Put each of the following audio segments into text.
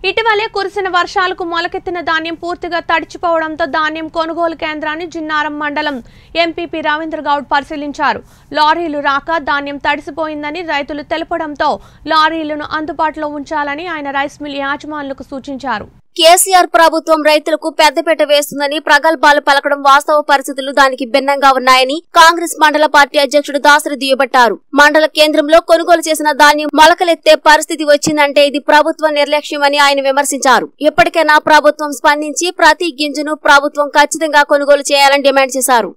ఇటీవలే కురిసిన వర్షాలకు మొలకెత్తిన ధాన్యం పూర్తిగా తడిచిపోవడంతో ధాన్యం కొనుగోలు కేంద్రాన్ని జిన్నారం మండలం ఎంపీపీ రవీంద్ర గౌడ్ పరిశీలించారు లారీలు రాక ధాన్యం తడిసిపోయిందని రైతులు తెలపడంతో లారీలను అందుబాటులో ఉంచాలని ఆయన రైస్ మిల్ యాజమానులకు సూచించారు కేసీఆర్ ప్రభుత్వం రైతులకు పెద్దపీట వేస్తుందని ప్రగల్భాలు పలకడం వాస్తవ పరిస్థితులు దానికి భిన్నంగా ఉన్నాయని కాంగ్రెస్ మండల పార్టీ అధ్యక్షుడు దాసరి దుయ్యబట్టారు మండల కేంద్రంలో కొనుగోలు చేసిన ధాన్యం మొలకలెత్తే పరిస్థితి వచ్చిందంటే ఇది ప్రభుత్వ నిర్లక్ష్యమని ఆయన విమర్శించారు ఇప్పటికైనా ప్రభుత్వం స్పందించి ప్రతి గింజను ప్రభుత్వం ఖచ్చితంగా కొనుగోలు చేయాలని డిమాండ్ చేశారు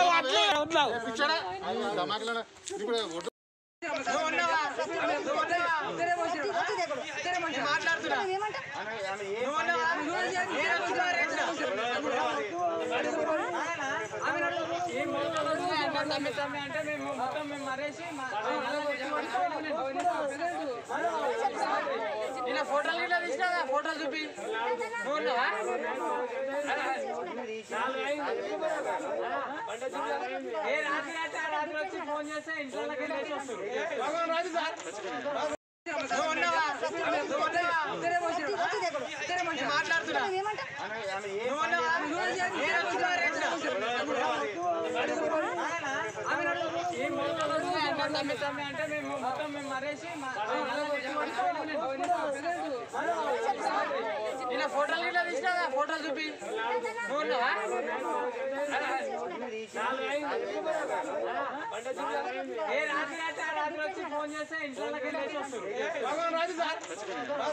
అంటే మేము మొత్తం మేము మరేసి ఇలా ఫోటోలు ఇట్లా తీసినా ఫోటోలు చూపి నువ్వు ఉన్నావా? ఏ రాత్రి అయితే ఆ రాత్రి వచ్చి ఫోన్ చేస్తే ఇంట్లోకి వెళ్ళేసి వస్తారు నువ్వు ఉన్నావా? నువ్వు ఉన్నావా? మాట్లాడుతున్నా నువ్వు ఉన్నావా? ఏ రోజు మరేసినా? ఈ మూలలో అంటే తమ్మి తమ్మి అంటే మేము మొత్తం మేము మరేసి మా- ఇలా ఫోటోలు ఇట్లా తీసినా ఫోటోలు చూపి నువ్వు ఉన్నావా? ఏ రాత్రి అయితే ఆ రాత్రి వచ్చి ఫోన్ చేస్తే ఇంట్లోకి వెళ్ళేసి వస్తారు